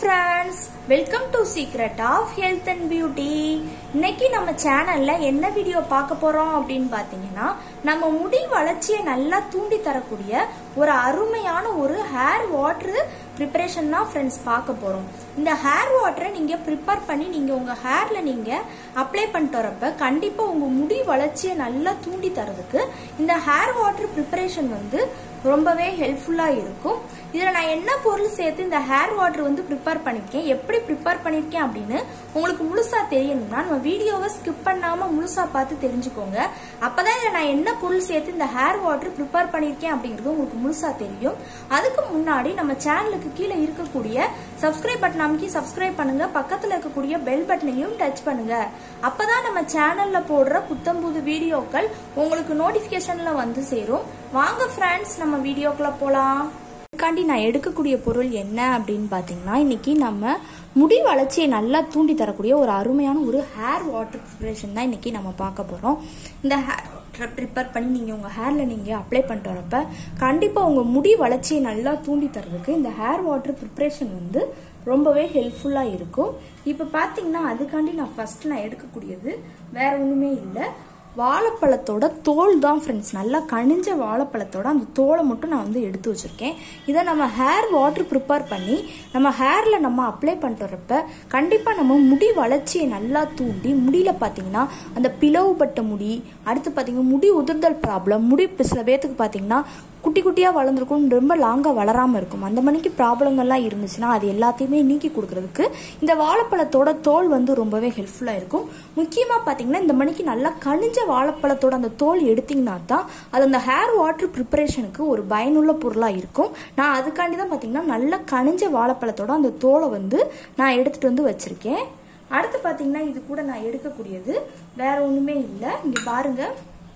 friends welcome to secret of health and beauty இன்னைக்கு நம்ம சேனல்ல என்ன வீடியோ பார்க்க போறோம் அப்படின்னு பார்த்தீங்கன்னா நம்ம முடி வளர்ச்சியை நல்லா தூண்டி தரக்கூடிய ஒரு அருமையான ஒரு ஹேர் வாட்டர் ப்ரிப்பரேஷன் தான் ஃப்ரெண்ட்ஸ் பார்க்க போறோம் இந்த ஹேர் வாட்டரை நீங்க ப்ரிப்பேர் பண்ணி நீங்க உங்க ஹேர்ல நீங்க அப்ளை பண்ணிட்டு வரப்ப கண்டிப்பா உங்க முடி வளர்ச்சியை நல்லா தூண்டி தரதுக்கு இந்த ஹேர் வாட்டர் ப்ரிப்பரேஷன் வந்து ரொம்பவே ஹெல்ப்ஃபுல்லா இருக்கும் இதுல நான் என்ன பொருள் சேர்த்து இந்த ஹேர் வாட்டர் வந்து ப்ரிப்பேர் பண்ணிருக்கேன் எப்படி ப்ரிப்பேர் பண்ணிருக்கேன் அப்படின்னு உங்களுக்கு முழுசா தெரியணும்னா நம்ம வீடியோவை ஸ்கிப் பண்ணாம முழுசா பார்த்து தெரிஞ்சுக்கோங்க அப்பதான் இதுல நான் என்ன பொருள் சேர்த்து இந்த ஹேர் வாட்டர் ப்ரிப்பேர் பண்ணிருக்கேன் அப்படிங்கிறது உங்களுக்கு முழுசா தெரியும் அதுக்கு முன்னாடி நம்ம சேனலுக்கு கீழே இருக்கக்கூடிய சப்ஸ்கிரைப் பட்டன் அமைக்கி சப்ஸ்கிரைப் பண்ணுங்க பக்கத்துல இருக்கக்கூடிய பெல் பட்டனையும் டச் பண்ணுங்க அப்பதான் நம்ம சேனல்ல போடுற புத்தம்புது வீடியோக்கள் உங்களுக்கு நோட்டிபிகேஷன்ல வந்து சேரும் வாங்க ஃப்ரெண்ட்ஸ் நம்ம வீடியோக்குள்ள போலாம் இதுக்காண்டி நான் எடுக்கக்கூடிய பொருள் என்ன அப்படின்னு பார்த்தீங்கன்னா இன்னைக்கு நம்ம முடி வளர்ச்சியை நல்லா தூண்டி தரக்கூடிய ஒரு அருமையான ஒரு ஹேர் வாட்டர் ப்ரிப்பரேஷன் தான் இன்னைக்கு நம்ம பார்க்க போகிறோம் இந்த ஹேர் வாட்டரை ப்ரிப்பேர் பண்ணி நீங்கள் உங்கள் ஹேரில் நீங்கள் அப்ளை பண்ணிட்டு வரப்ப கண்டிப்பாக உங்கள் முடி வளர்ச்சியை நல்லா தூண்டி தரதுக்கு இந்த ஹேர் வாட்டர் ப்ரிப்பரேஷன் வந்து ரொம்பவே ஹெல்ப்ஃபுல்லாக இருக்கும் இப்போ பார்த்தீங்கன்னா அதுக்காண்டி நான் ஃபர்ஸ்ட் நான் எடுக்கக்கூடியது வேற ஒன்றுமே இல்லை வாழைப்பழத்தோட தோல் தான் ஃப்ரெண்ட்ஸ் நல்லா கனிஞ்ச வாழைப்பழத்தோட அந்த தோலை மட்டும் நான் வந்து எடுத்து வச்சிருக்கேன் இதை நம்ம ஹேர் வாட்டர் ப்ரிப்பேர் பண்ணி நம்ம ஹேரில் நம்ம அப்ளை பண்ணிட்டு வரப்ப கண்டிப்பாக நம்ம முடி வளர்ச்சியை நல்லா தூண்டி முடியல பார்த்தீங்கன்னா அந்த பிளவுபட்ட முடி அடுத்து பார்த்தீங்கன்னா முடி உதிர்தல் ப்ராப்ளம் முடி இப்ப சில பேர்த்துக்கு பார்த்தீங்கன்னா குட்டி குட்டியாக வளர்ந்துருக்கும் ரொம்ப லாங்காக வளராமல் இருக்கும் அந்த மணிக்கு ப்ராப்ளங்கள்லாம் இருந்துச்சுன்னா அது எல்லாத்தையுமே நீக்கி கொடுக்கறதுக்கு இந்த வாழைப்பழத்தோட தோல் வந்து ரொம்பவே ஹெல்ப்ஃபுல்லாக இருக்கும் முக்கியமாக பார்த்தீங்கன்னா இந்த மணிக்கு நல்லா கனிஞ்ச வாழைப்பழத்தோட அந்த தோல் எடுத்தீங்கன்னா தான் அது அந்த ஹேர் வாட்டர் ப்ரிப்பரேஷனுக்கு ஒரு பயனுள்ள பொருளாக இருக்கும் நான் அதுக்காண்டி தான் பார்த்தீங்கன்னா நல்லா கனிஞ்ச வாழைப்பழத்தோட அந்த தோலை வந்து நான் எடுத்துகிட்டு வந்து வச்சுருக்கேன் அடுத்து பார்த்தீங்கன்னா இது கூட நான் எடுக்கக்கூடியது வேற ஒன்றுமே இல்லை இங்கே பாருங்கள்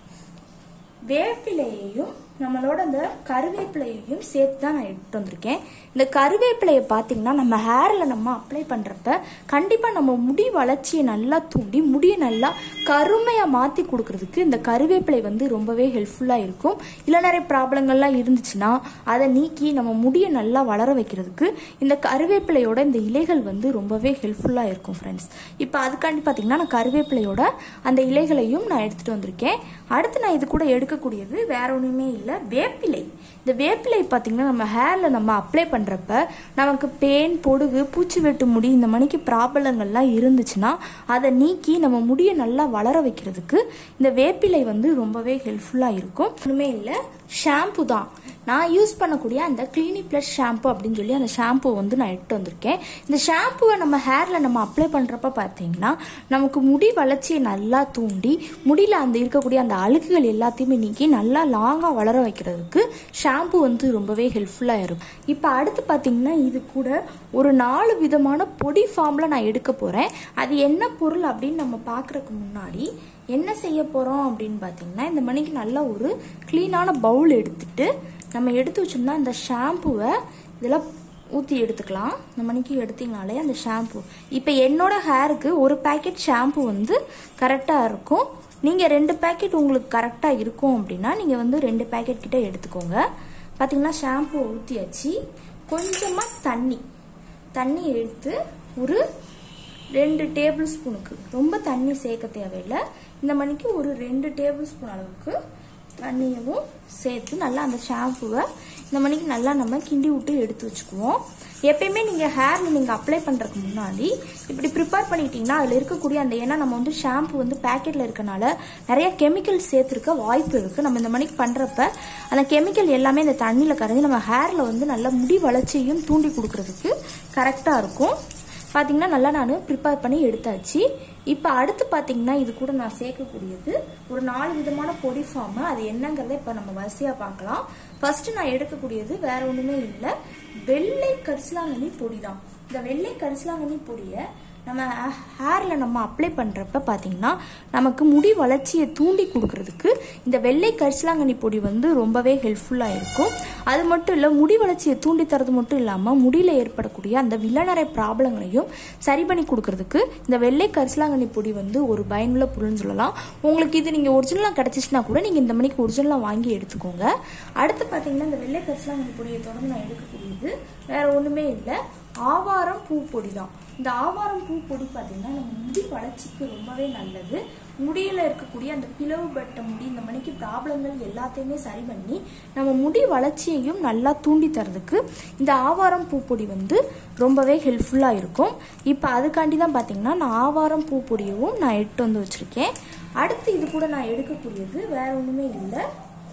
வேப்பிலையையும் நம்மளோட அந்த கருவேப்பிலையையும் சேர்த்து தான் நான் எடுத்து வந்திருக்கேன் இந்த கருவேப்பிலையை பார்த்தீங்கன்னா நம்ம ஹேரில் நம்ம அப்ளை பண்ணுறப்ப கண்டிப்பாக நம்ம முடி வளர்ச்சியை நல்லா தூண்டி முடியை நல்லா கருமையாக மாற்றி கொடுக்கறதுக்கு இந்த கருவேப்பிலை வந்து ரொம்பவே ஹெல்ப்ஃபுல்லாக இருக்கும் இல்லை நிறைய ப்ராப்ளங்கள்லாம் இருந்துச்சுன்னா அதை நீக்கி நம்ம முடியை நல்லா வளர வைக்கிறதுக்கு இந்த கருவேப்பிலையோட இந்த இலைகள் வந்து ரொம்பவே ஹெல்ப்ஃபுல்லாக இருக்கும் ஃப்ரெண்ட்ஸ் இப்போ அதுக்காண்டி பார்த்தீங்கன்னா நான் கருவேப்பிலையோட அந்த இலைகளையும் நான் எடுத்துகிட்டு வந்திருக்கேன் அடுத்து நான் இது கூட எடுக்கக்கூடியது வேற ஒன்றுமே இல்லை வேப்பிலை இந்த வேப்பிலை பார்த்தீங்கன்னா நம்ம ஹேரில் நம்ம அப்ளை பண்ணுறப்ப நமக்கு பேன் பொடுகு பூச்சி வெட்டு முடி இந்த மணிக்கு ப்ராப்ளங்கள்லாம் இருந்துச்சுன்னா அதை நீக்கி நம்ம முடியை நல்லா வளர வைக்கிறதுக்கு இந்த வேப்பிலை வந்து ரொம்பவே ஹெல்ப்ஃபுல்லாக இருக்கும் ஒன்றுமே இல்லை ஷாம்பு தான் நான் யூஸ் பண்ணக்கூடிய அந்த கிளினிக் ப்ளஸ் ஷாம்பு அப்படின்னு சொல்லி அந்த ஷாம்பு வந்து நான் எடுத்து வந்திருக்கேன் இந்த ஷாம்புவை நம்ம ஹேரில் நம்ம அப்ளை பண்ணுறப்ப பார்த்தீங்கன்னா நமக்கு முடி வளர்ச்சியை நல்லா தூண்டி முடியில் அந்த இருக்கக்கூடிய அந்த அழுக்குகள் எல்லாத்தையுமே நீக்கி நல்லா லாங்காக வளர வைக்கிறதுக்கு ஷாம்பு வந்து ரொம்பவே ஹெல்ப்ஃபுல்லாக இருக்கும் இப்போ அடுத்து பார்த்தீங்கன்னா இது கூட ஒரு நாலு விதமான பொடி ஃபார்மில் நான் எடுக்க போகிறேன் அது என்ன பொருள் அப்படின்னு நம்ம பார்க்குறதுக்கு முன்னாடி என்ன செய்ய போகிறோம் அப்படின்னு பார்த்தீங்கன்னா இந்த மணிக்கு நல்ல ஒரு க்ளீனான பவுல் எடுத்துட்டு நம்ம எடுத்து வச்சோம்னா இந்த ஷாம்புவை இதில் ஊற்றி எடுத்துக்கலாம் இந்த மணிக்கு எடுத்தீங்கனாலே அந்த ஷாம்பு இப்போ என்னோட ஹேருக்கு ஒரு பேக்கெட் ஷாம்பு வந்து கரெக்டாக இருக்கும் நீங்கள் ரெண்டு பேக்கெட் உங்களுக்கு கரெக்டாக இருக்கும் அப்படின்னா நீங்கள் வந்து ரெண்டு பேக்கெட் கிட்ட எடுத்துக்கோங்க பார்த்தீங்கன்னா ஷாம்பு ஊற்றியாச்சு கொஞ்சமாக தண்ணி தண்ணி எடுத்து ஒரு ரெண்டு டேபிள் ஸ்பூனுக்கு ரொம்ப தண்ணி சேர்க்க தேவையில்லை இந்த மணிக்கு ஒரு ரெண்டு டேபிள் ஸ்பூன் அளவுக்கு தண்ணியவும் சேர்த்து நல்லா அந்த ஷாம்புவை இந்த மணிக்கு நல்லா நம்ம கிண்டி விட்டு எடுத்து வச்சுக்குவோம் எப்பயுமே நீங்கள் ஹேரில் நீங்கள் அப்ளை பண்ணுறதுக்கு முன்னாடி இப்படி ப்ரிப்பேர் பண்ணிட்டீங்கன்னா அதில் இருக்கக்கூடிய அந்த ஏன்னா நம்ம வந்து ஷாம்பு வந்து பேக்கெட்டில் இருக்கனால நிறைய கெமிக்கல் சேர்த்துருக்க வாய்ப்பு இருக்குது நம்ம இந்த மணிக்கு பண்ணுறப்ப அந்த கெமிக்கல் எல்லாமே இந்த தண்ணியில் கரைஞ்சி நம்ம ஹேரில் வந்து நல்ல முடி வளர்ச்சியையும் தூண்டி கொடுக்கறதுக்கு கரெக்டாக இருக்கும் பார்த்தீங்கன்னா நல்லா நான் ப்ரிப்பேர் பண்ணி எடுத்தாச்சு இப்போ அடுத்து பார்த்தீங்கன்னா இது கூட நான் சேர்க்கக்கூடியது ஒரு நாலு விதமான பொடி ஃபார்மு அது என்னங்கிறத இப்போ நம்ம வரிசையாக பார்க்கலாம் ஃபர்ஸ்ட் நான் எடுக்கக்கூடியது வேற ஒன்றுமே இல்லை வெள்ளை கரிசலாங்கண்ணி பொடி தான் இந்த வெள்ளை கரிசலாங்கண்ணி பொடியை நம்ம ஹேரில் நம்ம அப்ளை பண்ணுறப்ப பார்த்தீங்கன்னா நமக்கு முடி வளர்ச்சியை தூண்டி கொடுக்கறதுக்கு இந்த வெள்ளை கரிசலாங்கண்ணி பொடி வந்து ரொம்பவே ஹெல்ப்ஃபுல்லாக இருக்கும் அது மட்டும் இல்லை முடி வளர்ச்சியை தூண்டி தரது மட்டும் இல்லாமல் முடியில் ஏற்படக்கூடிய அந்த வில்லநரை ப்ராப்ளங்களையும் சரி பண்ணி கொடுக்கறதுக்கு இந்த வெள்ளை கரிசலாங்கண்ணி பொடி வந்து ஒரு பயனுள்ள பொருள்னு சொல்லலாம் உங்களுக்கு இது நீங்கள் ஒரிஜினலாக கிடச்சிச்சுன்னா கூட நீங்கள் இந்த மணிக்கு ஒரிஜினலாக வாங்கி எடுத்துக்கோங்க அடுத்து பார்த்தீங்கன்னா இந்த வெள்ளை கரிசலாங்கண்ணி பொடியை தொடர்ந்து நான் எடுக்கக்கூடியது வேற ஒன்றுமே இல்லை ஆவாரம் பூ பொடி தான் இந்த ஆவாரம் பூ பொடி பார்த்தீங்கன்னா நம்ம முடி வளர்ச்சிக்கு ரொம்பவே நல்லது முடியில இருக்கக்கூடிய அந்த பிளவுபட்ட முடி இந்த மணிக்கு ப்ராப்ளங்கள் எல்லாத்தையுமே சரி பண்ணி நம்ம முடி வளர்ச்சியையும் நல்லா தூண்டி தரதுக்கு இந்த ஆவாரம் பூ பொடி வந்து ரொம்பவே ஹெல்ப்ஃபுல்லாக இருக்கும் இப்போ அதுக்காண்டி தான் பார்த்தீங்கன்னா நான் ஆவாரம் பூ பொடியவும் நான் எடுத்து வந்து வச்சுருக்கேன் அடுத்து இது கூட நான் எடுக்கக்கூடியது வேற ஒன்றுமே இல்லை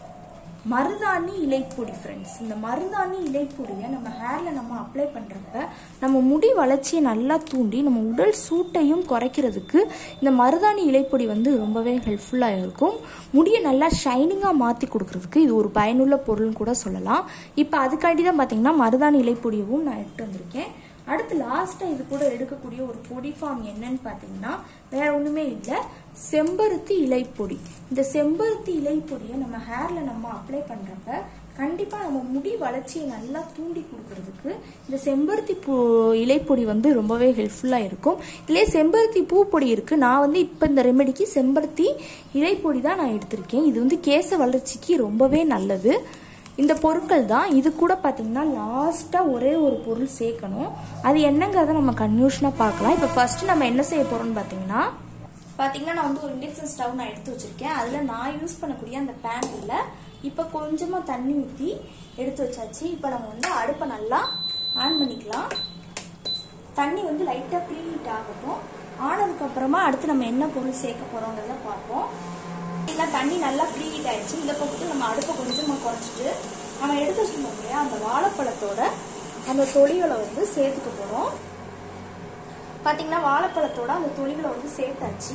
மருதாணி இலைப்பொடி ஃப்ரெண்ட்ஸ் இந்த மருதாணி இலைப்பொடியை நம்ம ஹேரில் நம்ம அப்ளை பண்ணுறப்ப நம்ம முடி வளர்ச்சியை நல்லா தூண்டி நம்ம உடல் சூட்டையும் குறைக்கிறதுக்கு இந்த மருதாணி இலைப்பொடி வந்து ரொம்பவே ஹெல்ப்ஃபுல்லாக இருக்கும் முடியை நல்லா ஷைனிங்காக மாற்றி கொடுக்கறதுக்கு இது ஒரு பயனுள்ள பொருள்னு கூட சொல்லலாம் இப்போ அதுக்காண்டி தான் பார்த்தீங்கன்னா மருதாணி இலைப்பொடியவும் நான் எடுத்து வந்திருக்கேன் அடுத்து லாஸ்ட்டாக இது கூட எடுக்கக்கூடிய ஒரு பொடி ஃபார்ம் என்னன்னு பார்த்தீங்கன்னா வேற ஒன்றுமே இல்லை செம்பருத்தி இலைப்பொடி இந்த செம்பருத்தி இலைப்பொடியை நம்ம ஹேரில் நம்ம அப்ளை பண்ணுறப்ப கண்டிப்பாக நம்ம முடி வளர்ச்சியை நல்லா தூண்டி கொடுக்கறதுக்கு இந்த செம்பருத்தி பூ இலைப்பொடி வந்து ரொம்பவே ஹெல்ப்ஃபுல்லாக இருக்கும் இதுலேயே செம்பருத்தி பூ பொடி இருக்குது நான் வந்து இப்போ இந்த ரெமெடிக்கு செம்பருத்தி இலைப்பொடி தான் நான் எடுத்திருக்கேன் இது வந்து கேச வளர்ச்சிக்கு ரொம்பவே நல்லது இந்த பொருட்கள் தான் இது கூட பார்த்தீங்கன்னா லாஸ்ட்டாக ஒரே ஒரு பொருள் சேர்க்கணும் அது என்னங்கிறத நம்ம கன்ஃபியூஷனாக பார்க்கலாம் இப்போ ஃபர்ஸ்ட் நம்ம என்ன செய்ய போகிறோம்னு பார்த்தீங்கன்னா பார்த்தீங்கன்னா நான் வந்து ஒரு இண்டக்ஷன் ஸ்டவ் நான் எடுத்து வச்சிருக்கேன் அதில் நான் யூஸ் பண்ணக்கூடிய அந்த பேனில் இப்போ கொஞ்சமாக தண்ணி ஊற்றி எடுத்து வச்சாச்சு இப்போ நம்ம வந்து அடுப்பை நல்லா ஆன் பண்ணிக்கலாம் தண்ணி வந்து லைட்டாக ப்ரீ ஹீட் ஆகட்டும் ஆனதுக்கு அப்புறமா அடுத்து நம்ம என்ன பொருள் சேர்க்க போகிறோங்கிறத பார்ப்போம் இல்லை தண்ணி நல்லா ப்ரீ ஹீட் ஆயிடுச்சு இதை போட்டு நம்ம அடுப்பை கொஞ்சமாக குறைச்சிட்டு நம்ம எடுத்து வச்சுருந்தோம் இல்லையா அந்த வாழைப்பழத்தோட அந்த தொலிகளை வந்து சேர்த்துக்க போகிறோம் பார்த்தீங்கன்னா வாழைப்பழத்தோட அந்த தொலிகளை வந்து சேர்த்தாச்சு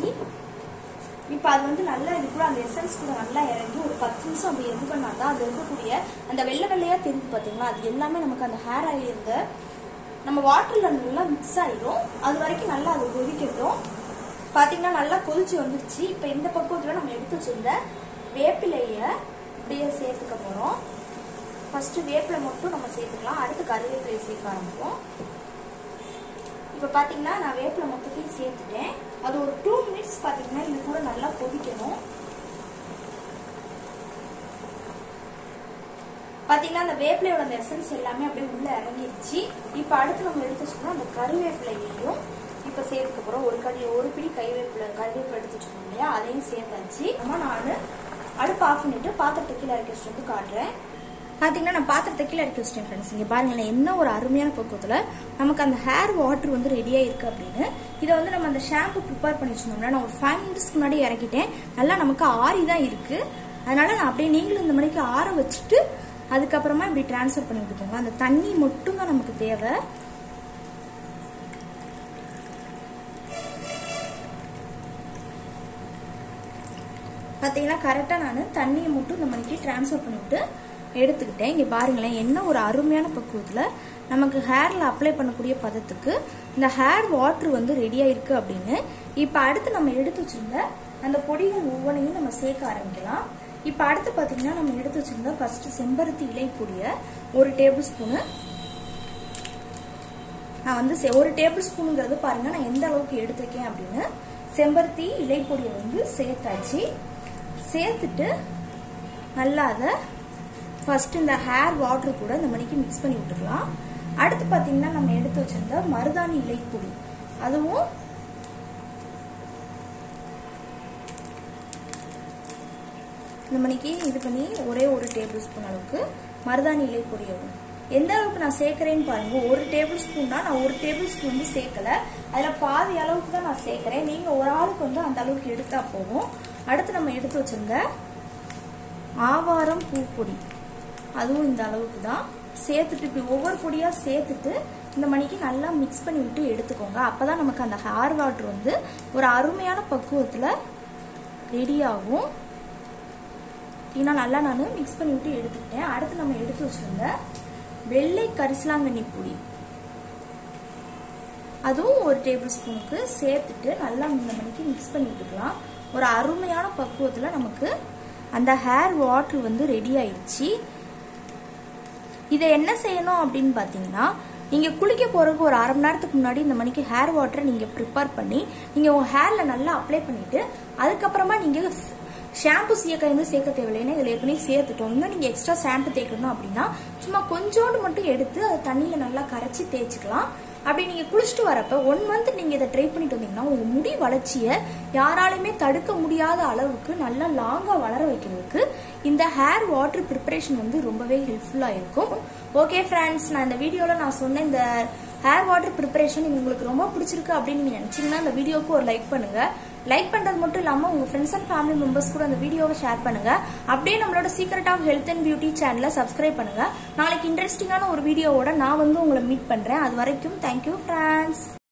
இப்போ அது வந்து நல்லா இது கூட அந்த எசன்ஸ் கூட நல்லா இறங்கி ஒரு பத்து நிமிஷம் அப்படி இது பண்ணாதான் அது இருக்கக்கூடிய அந்த வெள்ளை வெள்ளையாக தெரிஞ்சு பார்த்தீங்களா அது எல்லாமே நமக்கு அந்த ஹேர் ஆயில் இருந்த நம்ம வாட்டர்ல நல்லா மிக்ஸ் ஆயிடும் அது வரைக்கும் நல்லா அது கொதிக்கட்டும் பார்த்தீங்கன்னா நல்லா கொதிச்சு வந்துருச்சு இப்போ இந்த பக்குவத்தில் நம்ம எடுத்து வச்சிருந்த வேப்பிலைய அப்படியே சேர்த்துக்க போகிறோம் ஃபர்ஸ்ட் வேப்பிலை மட்டும் நம்ம சேர்த்துக்கலாம் அடுத்து கருவேப்பிலையை சேர்க்க ஆரம்பிப்போம் இப்போ பார்த்தீங்கன்னா நான் வேப்பிலை மொத்தத்தையும் சேர்த்துட்டேன் அது ஒரு டூ மினிட்ஸ் பார்த்தீங்கன்னா இது கூட நல்லா கொதிக்கணும் பார்த்தீங்கன்னா அந்த வேப்பிலையோட அந்த எசன்ஸ் எல்லாமே அப்படியே உள்ள இறங்கிருச்சு இப்போ அடுத்து நம்ம எடுத்து வச்சுக்கணும் அந்த கருவேப்பிலையையும் இப்போ சேர்த்துக்க போகிறோம் ஒரு கடி ஒரு பிடி கறிவேப்பிலை கருவேப்பிலை எடுத்து வச்சுக்கணும் இல்லையா அதையும் சேர்த்தாச்சு அம்மா நான் அடுப்பு ஆஃப் பண்ணிட்டு பாத்திரத்தை கீழே இறக்கி வச்சுட்டு வந்து காட்டுறேன் பார்த்தீங்கன்னா நான் பாத்திரத்தை கீழே இறக்கி வச்சிட்டேன் ஃப்ரெண்ட்ஸ் இங்கே பாருங்களேன் என்ன ஒரு அருமையான பக்குவத்தில் நமக்கு அந்த ஹேர் வாட்டர் வந்து ரெடியாக இருக்குது அப்படின்னு இதை வந்து நம்ம அந்த ஷாம்பு ப்ரிப்பேர் பண்ணி வச்சிருந்தோம்னா நான் ஒரு ஃபைவ் மினிட்ஸ்க்கு முன்னாடி இறக்கிட்டேன் நல்லா நமக்கு ஆறி தான் இருக்குது அதனால நான் அப்படியே நீங்களும் இந்த மணிக்கு ஆற வச்சுட்டு அதுக்கப்புறமா இப்படி ட்ரான்ஸ்ஃபர் பண்ணி விட்டுக்கோங்க அந்த தண்ணி மட்டும் தான் நமக்கு தேவை பார்த்தீங்கன்னா கரெக்டாக நான் தண்ணியை மட்டும் இந்த மணிக்கு ட்ரான்ஸ்ஃபர் பண்ணிவிட்டு எடுத்துக்கிட்டேன் இங்கே பாருங்களேன் என்ன ஒரு அருமையான பக்குவத்தில் நமக்கு ஹேரில் அப்ளை பண்ணக்கூடிய பதத்துக்கு இந்த ஹேர் வாட்ரு வந்து ரெடியாக இருக்குது அப்படின்னு இப்போ அடுத்து நம்ம எடுத்து வச்சிருந்த அந்த பொடிகள் ஒவ்வொன்றையும் நம்ம சேர்க்க ஆரம்பிக்கலாம் இப்போ அடுத்து பார்த்தீங்கன்னா நம்ம எடுத்து வச்சிருந்த ஃபர்ஸ்ட் செம்பருத்தி இலை பொடியை ஒரு டேபிள் ஸ்பூனு நான் வந்து செ- ஒரு டேபிள் ஸ்பூனுங்கிறது பாருங்க நான் எந்த அளவுக்கு எடுத்திருக்கேன் அப்படின்னு செம்பருத்தி இலைப்பொடியை வந்து சேர்த்தாச்சு சேர்த்துட்டு நல்லா அதை ஃபர்ஸ்ட் இந்த ஹேர் வாட்டர் கூட இந்த மணிக்கு மிக்ஸ் பண்ணி விட்டுக்கலாம் அடுத்து பார்த்தீங்கன்னா நம்ம எடுத்து வச்சிருந்த மருதாணி இலைப்பொடி அதுவும் இந்த மணிக்கு இது பண்ணி ஒரே ஒரு டேபிள் ஸ்பூன் அளவுக்கு மருதாணி இலை பொடியவும் எந்த அளவுக்கு நான் சேர்க்கறேன்னு பாருங்க ஒரு டேபிள் ஸ்பூன் தான் நான் ஒரு டேபிள் ஸ்பூன் வந்து சேர்க்கல அதில் பாதி அளவுக்கு தான் நான் சேர்க்கறேன் நீங்க ஒரு ஆளுக்கு வந்து அந்த அளவுக்கு எடுத்தா போதும் அடுத்து நம்ம எடுத்து வச்சிருந்த ஆவாரம் பூப்பொடி அதுவும் இந்த அளவுக்கு தான் சேர்த்துட்டு இப்படி ஒவ்வொரு பொடியா சேர்த்துட்டு இந்த மணிக்கு நல்லா மிக்ஸ் பண்ணி விட்டு எடுத்துக்கோங்க அப்பதான் நமக்கு அந்த ஹேர் வாட்டர் வந்து ஒரு அருமையான பக்குவத்தில் ரெடி ஆகும் ஏன்னா நல்லா நான் மிக்ஸ் பண்ணி விட்டு எடுத்துக்கிட்டேன் அடுத்து நம்ம எடுத்து வச்சிருந்த வெள்ளை கரிசலாங்கண்ணி பொடி அதுவும் ஒரு டேபிள் ஸ்பூனுக்கு சேர்த்துட்டு நல்லா இந்த மணிக்கு மிக்ஸ் பண்ணி விட்டுக்கலாம் ஒரு அருமையான பக்குவத்தில் நமக்கு அந்த ஹேர் வாட்டர் வந்து ரெடி ஆயிடுச்சு இதை என்ன செய்யணும் அப்படின்னு பார்த்தீங்கன்னா நீங்கள் குளிக்க போகிறதுக்கு ஒரு அரை மணி நேரத்துக்கு முன்னாடி இந்த மணிக்கு ஹேர் வாட்டரை நீங்கள் ப்ரிப்பேர் பண்ணி நீங்கள் உங்கள் ஹேரில் நல்லா அப்ளை பண்ணிவிட்டு அதுக்கப்புறமா நீங்கள் ஷாம்பு சீயக்காய் வந்து சேர்க்க தேவையில்லைன்னா இதில் ஏற்கனவே சேர்த்துட்டோம் இன்னும் நீங்கள் எக்ஸ்ட்ரா ஷாம்பு தேய்க்கணும் அப்படின்னா சும்மா கொஞ்சோண்டு மட்டும் எடுத்து அதை தண்ணியில் நல்லா கரைச்சி தேய்ச்சிக்கலாம் அப்படி நீங்கள் குளிச்சுட்டு வரப்ப ஒன் மந்த் நீங்கள் இதை ட்ரை பண்ணிட்டு வந்தீங்கன்னா உங்கள் முடி வளர்ச்சியை யாராலையுமே தடுக்க முடியாத அளவுக்கு நல்லா லாங்காக வளர வைக்கிறதுக்கு இந்த ஹேர் வாட்டர் ப்ரிப்பரேஷன் வந்து ரொம்பவே ஹெல்ப்ஃபுல்லாக இருக்கும் ஓகே ஃப்ரெண்ட்ஸ் நான் இந்த வீடியோவில் நான் சொன்ன இந்த ஹேர் வாட்டர் ப்ரிப்பரேஷன் உங்களுக்கு ரொம்ப பிடிச்சிருக்கு அப்படின்னு நீங்கள் நினச்சிங்கன்னா இந்த வீடியோவுக்கு ஒரு லைக் பண்ணுங்கள் லைக் பண்ணுறது மட்டும் இல்லாமல் உங்கள் ஃப்ரெண்ட்ஸ் அண்ட் ஃபேமிலி மெம்பர்ஸ் கூட அந்த வீடியோவை ஷேர் பண்ணுங்கள் அப்படியே நம்மளோட secret of health and beauty சேனலை சப்ஸ்கிரைப் பண்ணுங்கள் நாளைக்கு இன்ட்ரெஸ்டிங்கான ஒரு வீடியோவோட நான் வந்து உங்களை மீட் பண்ணுறேன் அது வரைக்கும் தேங்க்யூ ஃப்ரெண்ட்ஸ்